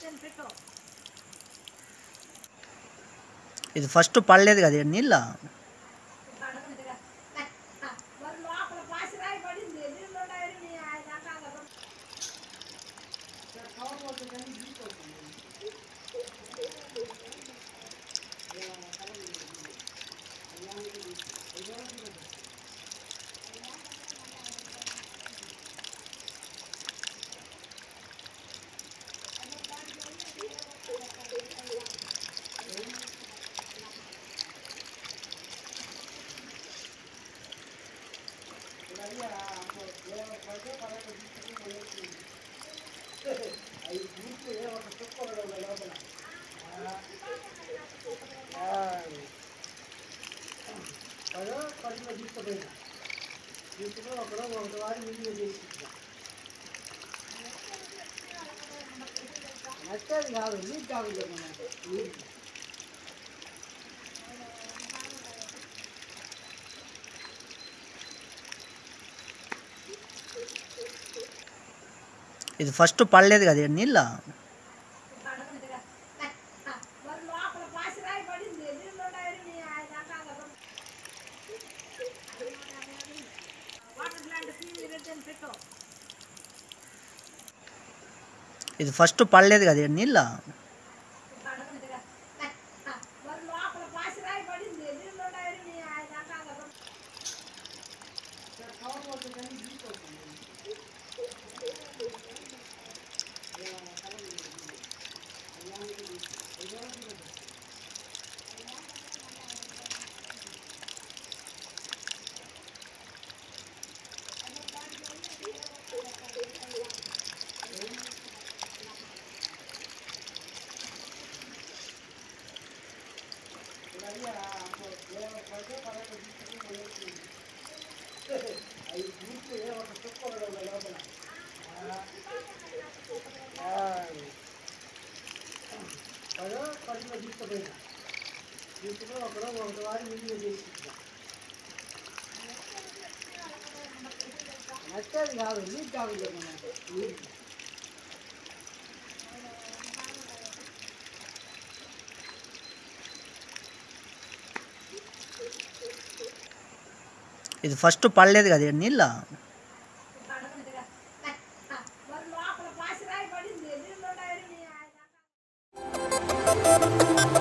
ఇది ఫస్ట్ పడలేదు కదా ఈడ నీళ్ళ కాదు నీకు కాదు ఇది ఫస్ట్ పడలేదు కదా ఈడ నీళ్ళ ఇది ఫస్ట్ పడలేదు కదా ఈడ నీళ్ళ పడిలో తీసుకుపోయినా తీసుకుని అక్కడ ఒక వారి వీడియో చేసి నచ్చేది కాదు నీకు కాదు నీకు ఇది ఫస్ట్ పడలేదు కదా ఈడ నీళ్ళ లోపల పాసి రాయి పడింది నీళ్ళు